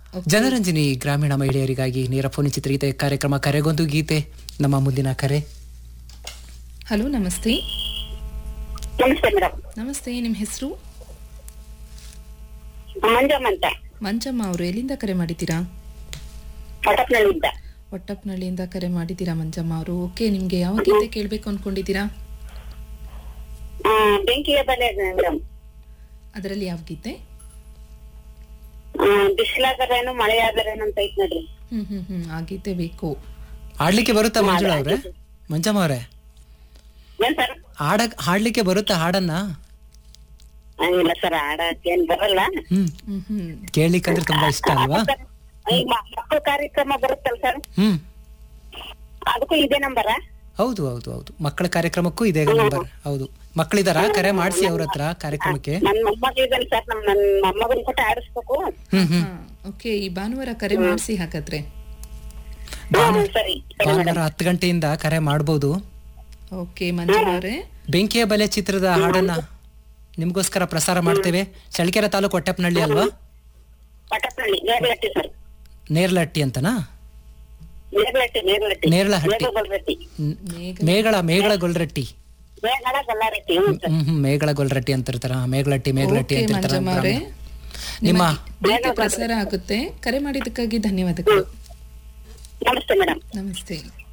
ಜನರಂಜನಿ ಗ್ರಾಮೀಣ ಮಹಿಳೆಯರಿಗಾಗಿ ನೇರ ಫೋನ್ ಚಿತ್ರಗೀತೆ ಕಾರ್ಯಕ್ರಮ ಕರೆಗೊಂದು ಗೀತೆ ನಮ್ಮ ಮುಂದಿನ ಕರೆ ಹಲೋ ನಮಸ್ತೆ ನಮಸ್ತೆ ಮೇಡಮ್ ನಮಸ್ತೆ ನಿಮ್ಮ ಹೆಸರು ಮಂಜಮ್ಮ ಅಂತ ಮಂಜಮ್ಮ ಅವರು ಎಲ್ಲಿಂದ ಕರೆ ಮಾಡಿದ್ದೀರಾ ಪಟಪ್ನಳ್ಳಿಯಿಂದ ಒಟ್ಟಪ್ನಳ್ಳಿಯಿಂದ ಕರೆ ಮಾಡಿದ್ದೀರಾ ಮಂಜಮ್ಮ ಅವರು ಓಕೆ ನಿಮ್ಗೆ ಯಾವ ಗೀತೆ ಕೇಳಬೇಕು ಅನ್ಕೊಂಡಿದ್ದೀರಾ ಆ, ಬೆಂಕಿಯ ಬಲೆ ಮೇಡಮ್ ಅದರಲ್ಲಿ ಯಾವ ಗೀತೆ ಬಿಸಿಲಾದರೇನು ಮಳೆ ಆದರೇನು ಅಂತ ಐತ್ ನೋಡ್ರಿ ಹ್ಮ್ ಹ್ಮ್ ಹ್ಮ್ ಆ ಗೀತೆ ಬೇಕು ಹಾಡ್ಲಿಕ್ಕೆ ಬರುತ್ತಾ ಮಂಜುಳಾ ಅವ್ರೆ ಮಂಜಮ್ಮ ಅವ್ರೆ ಏನ್ ಸರ್ ಹಾಡ ಹಾಡ್ಲಿಕ್ಕೆ ಬರುತ್ತಾ ಹಾಡನ್ನ ಇಲ್ಲ ಸರ್ ಆಡಕ್ ಏನ್ ಬರಲ್ಲ ಹ್ಮ್ ಹ್ಮ್ ಹ್ಮ್ ಕೇಳ್ಲಿಕ್ಕಂದ್ರೆ ತುಂಬಾ ಇಷ್ಟ ಅಲ್ವಾ ಈಗ ಮಕ್ಕಳ ಕಾರ್ಯಕ್ರಮ ಬರುತ್ತಲ್ಲ ಸರ್ ಹ್ಮ್ ಅದಕ್ಕೂ ಇದೇ ನಂಬರ ಹೌದು ಹೌದು ಹೌದು ಮಕ್ಕಳ ಕಾರ್ಯಕ್ರಮಕ್ಕೂ ಇದೇ ನಂಬರ್ ಹೌದು ಮಕ್ಕಳಿದಾರ ಕರೆ ಮಾಡಿಸಿ ಅವ್ರ ಹತ್ರ ಕಾರ್ಯಕ್ರಮಕ್ಕೆ ನನ್ ಮೊಮ್ಮಗ ಇದ್ದಾನೆ ಸರ್ ನಮ್ ನನ್ ಮೊಮ್ಮಗನ್ ಕೊಟ್ಟು ಆಡಿಸ್ಬೇಕು ಹ್ಮ್ ಹ್ಮ್ ಓಕೆ ಈ ಭಾನುವಾರ ಕರೆ ಮಾಡಿಸಿ ಹಾಗಾದ್ರೆ ಹ್ಮ್, ಸರಿ ಭಾನುವಾರ ಹತ್ತು ಗಂಟೆಯಿಂದ ಕರೆ ಮಾಡ್ಬೋದು ಓಕೆ ಮಂಜಮ್ಮ ಅವರೇ ಬೆಂಕಿಯ ಬಲೆ ಚಿತ್ರದ ಹಾಡನ್ನ ನಿಮ್ಗೋಸ್ಕರ ಪ್ರಸಾರ ಮಾಡ್ತೇವೆ ಚಳ್ಳಕೆರೆ ತಾಲೂಕು ಹೊಟ್ಟೆಪ್ನಹಳ್ಳಿ ಅಲ್ವಾ ಪಟಪ್ನಳ್ಳಿ ನೇರ್ಲಟ್ಟಿ ಸರ್ ನೇರ್ಲಟ್ಟಿ ಅಂತನಾ ನೇರ್ಲಟ್ಟಿ ನೇರ್ಲಟ್ಟಿ ನೇರ್ಲಹಟ್ಟಿ. ನೇರ್ಗೊಲ್ರಟ್ಟಿ ಹ್ಮ್. ಮೇಘ ಮೇಗಳ ಮೇಗಳ ಗೊಲ್ರಟ್ಟಿ ಮೇಘಳ ಗಲ್ಲಾರಟ್ಟಿ ಹ್ಞೂ ಸರ್ ಹ್ಮ್ ಹ್ಮ್ ಮೇಗಳ ಗೊಲ್ರಟ್ಟಿ ಅಂತ ಇರ್ತಾರ ಮೇಗಳಟ್ಟಿ ಮೇಗಳಟ್ಟಿ ಓಕೆ ಅಂತ ಇರ್ತಾರ ಮಂಜಮ್ಮ ಅವರೇ ನಿಮ್ಮ ಗೀತೆ ಪ್ರಸಾರ ಆಗುತ್ತೆ ಕರೆ ಮಾಡಿದ್ದಕ್ಕಾಗಿ ಧನ್ಯವಾದಗಳು ನಮಸ್ತೆ ಮೇಡಮ್ ನಮಸ್ತೆ